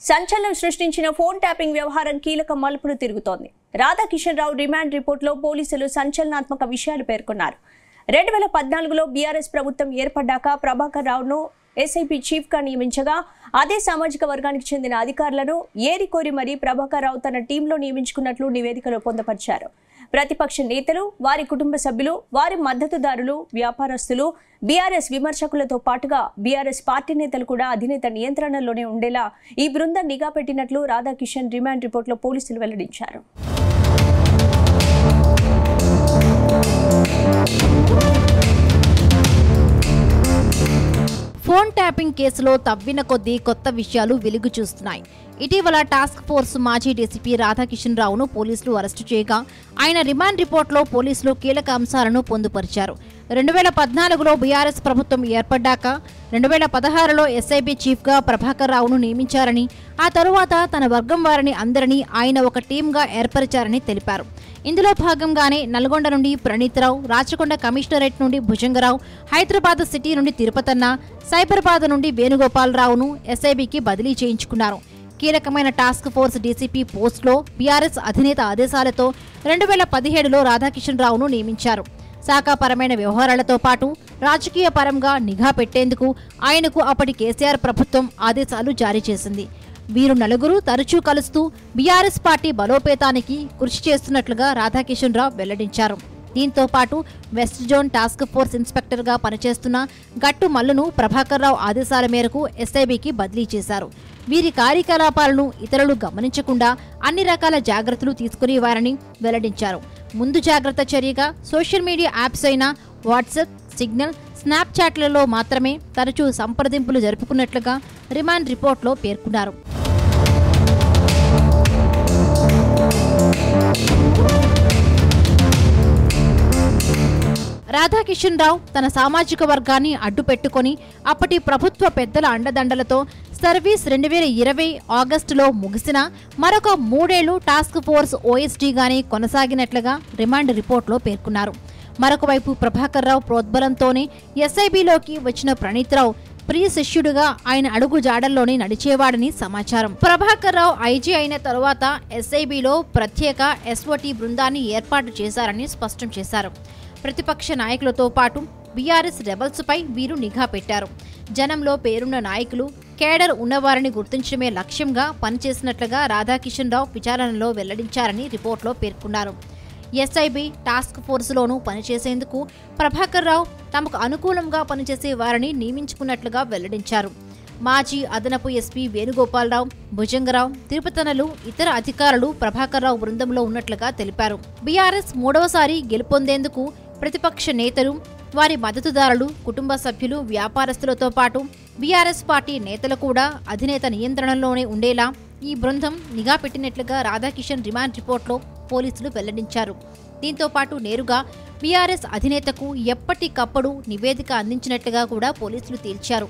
సంచలనం సృష్టించిన phone tapping వ్యవహారం కీలక మలుపులు తిరుగుతోంది రాధాకిషన్ రావు రిమాండ్ రిపోర్టులో పోలీసులు సంచలనాత్మక విషయాలు పేర్కొన్నారు రెండు వేల పద్నాలుగులో బీఆర్ఎస్ ప్రభుత్వం ఏర్పడ్డాక ప్రభాకర్ రావును ఎస్ఐపి చీఫ్ గా నియమించగా అదే సామాజిక వర్గానికి చెందిన అధికారులను ఏరి కోరి మరీ ప్రభాకర్ రావు తన టీంలో నియమించుకున్నట్లు నివేదికలో పొందపరిచారు ప్రతిపక్ష నేతలు వారి కుటుంబ సభ్యులు వారి మద్దతుదారులు వ్యాపారస్తులు బీఆర్ఎస్ విమర్శకులతో పాటుగా బీఆర్ఎస్ పార్టీ నేతలు కూడా అధినేత నియంత్రణలోనే ఉండేలా ఈ బృందం నిఘా పెట్టినట్లు రాధాకిషన్ రిమాండ్ రిపోర్టులో పోలీసులు వెల్లడించారు ఫోన్ ట్యాపింగ్ కేసులో తవ్విన కొద్దీ కొత్త విషయాలు వెలుగు చూస్తున్నాయి ఇటీవల టాస్క్ ఫోర్స్ మాజీ డీసీపీ రాధాకిషన్ రావును పోలీసులు అరెస్టు చేయగా ఆయన రిమాండ్ రిపోర్టులో పోలీసులు కీలక అంశాలను పొందుపరిచారు రెండు వేల పద్నాలుగులో బీఆర్ఎస్ ప్రభుత్వం ఏర్పడ్డాక రెండు వేల పదహారులో ఎస్ఐబి చీఫ్గా ప్రభాకర్ రావును నియమించారని ఆ తరువాత తన వర్గం వారిని అందరినీ ఆయన ఒక టీంగా ఏర్పరిచారని తెలిపారు ఇందులో భాగంగానే నల్గొండ నుండి ప్రణీత్రావు రాచకొండ కమిషనరేట్ నుండి భుజంగరావు హైదరాబాద్ సిటీ నుండి తిరుపతన్న సైబరాబాద్ నుండి వేణుగోపాలరావును ఎస్ఐబికి బదిలీ చేయించుకున్నారు కీలకమైన టాస్క్ ఫోర్స్ డీసీపీ పోస్టులో బీఆర్ఎస్ అధినేత ఆదేశాలతో రెండు వేల పదిహేడులో రాధాకిషన్ రావును నియమించారు శాఖాపరమైన వ్యవహారాలతో పాటు రాజకీయ పరంగా నిఘా పెట్టేందుకు ఆయనకు అప్పటి కేసీఆర్ ప్రభుత్వం ఆదేశాలు జారీ చేసింది వీరు నలుగురు తరచూ కలుస్తూ బీఆర్ఎస్ పార్టీ బలోపేతానికి కృషి చేస్తున్నట్లుగా రాధాకిషన్ రావు వెల్లడించారు దీంతో పాటు వెస్ట్ జోన్ టాస్క్ ఫోర్స్ ఇన్స్పెక్టర్గా పనిచేస్తున్న గట్టు మల్లును ప్రభాకర్ రావు ఆదేశాల మేరకు ఎస్ఐబికి బదిలీ చేశారు వీరి కార్యకలాపాలను ఇతరులు గమనించకుండా అన్ని రకాల జాగ్రత్తలు తీసుకునేవారని వెల్లడించారు ముందు జాగ్రత్త చర్యగా సోషల్ మీడియా యాప్స్ అయిన వాట్సాప్ సిగ్నల్ స్నాప్చాట్లలో మాత్రమే తరచూ సంప్రదింపులు జరుపుకున్నట్లుగా రిమాండ్ రిపోర్ట్లో పేర్కొన్నారు రాధాకిషన్ రావు తన సామాజిక వర్గాన్ని అడ్డు పెట్టుకొని అప్పటి ప్రభుత్వ పెద్దల అండదండలతో సర్వీస్ రెండు వేల ఇరవై ఆగస్టులో ముగిసిన మరొక మూడేళ్లు టాస్క్ ఫోర్స్ ఓఎస్డీగానే కొనసాగినట్లుగా రిమాండ్ రిపోర్ట్లో పేర్కొన్నారు మరొక వైపు ప్రభాకర్ రావు ప్రోద్బలంతోనే ఎస్ఐబిలోకి వచ్చిన ప్రణీత్రావు ప్రియ శిష్యుడిగా ఆయన అడుగు జాడల్లోనే నడిచేవాడని సమాచారం ప్రభాకర్ రావు ఐజీ అయిన తరువాత ఎస్ఐబిలో ప్రత్యేక ఎస్ఓటి బృందాన్ని ఏర్పాటు చేశారని స్పష్టం చేశారు ప్రతిపక్ష నాయకులతో పాటు బీఆర్ఎస్ రెబల్స్ పై వీరు నిఘా పెట్టారు జనంలో పేరున్న నాయకులు కేడర్ ఉన్నవారిని గుర్తించడమే లక్ష్యంగా పనిచేసినట్లుగా రాధాకిషన్ రావు విచారణలో వెల్లడించారని రిపోర్ట్లో పేర్కొన్నారు ఎస్ఐబి టాస్క్ ఫోర్సులోనూ పనిచేసేందుకు ప్రభాకర్ రావు తమకు అనుకూలంగా పనిచేసే వారిని నియమించుకున్నట్లుగా వెల్లడించారు మాజీ అదనపు ఎస్పీ వేణుగోపాలరావు భుజంగరావు తిరుపతనలు ఇతర అధికారులు ప్రభాకర్ రావు బృందంలో ఉన్నట్లుగా తెలిపారు బీఆర్ఎస్ మూడవసారి గెలుపొందేందుకు ప్రతిపక్ష నేతలు వారి మద్దతుదారులు కుటుంబ సభ్యులు వ్యాపారస్తులతో పాటు బీఆర్ఎస్ పార్టీ నేతలు కూడా అధినేత నియంత్రణలోనే ఉండేలా ఈ బృందం నిఘా పెట్టినట్లుగా రాధాకిషన్ రిమాండ్ రిపోర్ట్లో పోలీసులు వెల్లడించారు దీంతో పాటు నేరుగా బీఆర్ఎస్ అధినేతకు ఎప్పటికప్పుడు నివేదిక అందించినట్లుగా కూడా పోలీసులు తేల్చారు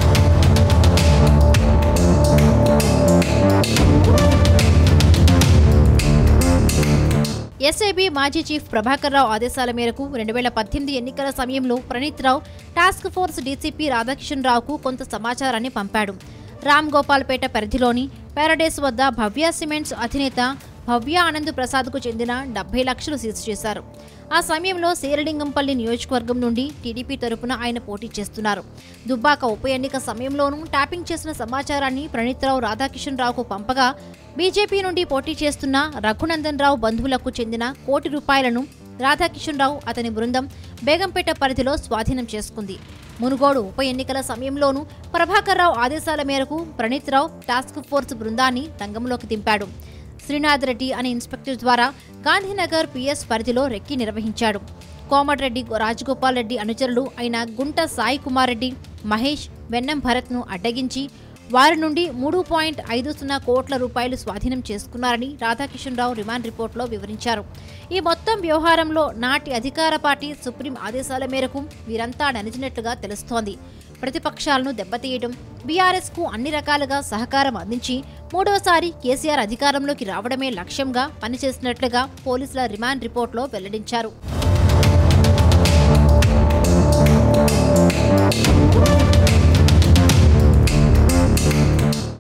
ఎస్ఐబి మాజీ చీఫ్ ప్రభాకర్ రావు ఆదేశాల మేరకు రెండు వేల పద్దెనిమిది ఎన్నికల సమయంలో Praneeth Rao task force DCP Radhakishan రావుకు కొంత సమాచారాన్ని పంపాడు రామ్ గోపాల్పేట పరిధిలోని పారడైస్ వద్ద భవ్య సిమెంట్స్ అధినేత భవ్య ఆనంద్ ప్రసాద్కు చెందిన డెబ్బై లక్షలు సీజ్ చేశారు ఆ సమయంలో శేరలింగంపల్లి నియోజకవర్గం నుండి టీడీపీ తరపున ఆయన పోటీ చేస్తున్నారు దుబ్బాక ఉప ఎన్నిక సమయంలోనూ ట్యాపింగ్ చేసిన సమాచారాన్ని ప్రణీత్రావు రాధాకిషన్ రావుకు పంపగా బీజేపీ నుండి పోటీ చేస్తున్న రఘునందన్ రావు బంధువులకు చెందిన కోటి రూపాయలను రాధాకిషన్ రావు అతని బృందం బేగంపేట పరిధిలో స్వాధీనం చేసుకుంది మునుగోడు ఉప ఎన్నికల సమయంలోనూ ప్రభాకర్ రావు ఆదేశాల మేరకు ప్రణీత్ రావు టాస్క్ ఫోర్స్ బృందాన్ని రంగంలోకి దింపాడు శ్రీనాథ్ రెడ్డి అనే ఇన్స్పెక్టర్ ద్వారా గాంధీనగర్ పిఎస్ పరిధిలో రెక్కి నిర్వహించాడు కోమటిరెడ్డి రాజగోపాల్ రెడ్డి అనుచరులు అయిన గుంట సాయి కుమార్ రెడ్డి మహేష్ వెన్నం భరత్ను అడ్డగించి వారి నుండి మూడు పాయింట్ ఐదు సున్నా కోట్ల రూపాయలు స్వాధీనం చేసుకున్నారని రాధాకిషన్ రావు రిమాండ్ రిపోర్టులో వివరించారు ఈ మొత్తం వ్యవహారంలో నాటి అధికార పార్టీ సుప్రీం ఆదేశాల మేరకు వీరంతా ననిచినట్లుగా తెలుస్తోంది ప్రతిపక్షాలను దెబ్బతీయడం బీఆర్ఎస్ కు అన్ని రకాలుగా సహకారం అందించి మూడవసారి కేసీఆర్ అధికారంలోకి రావడమే లక్ష్యంగా పనిచేసినట్లుగా పోలీసుల రిమాండ్ రిపోర్టులో వెల్లడించారు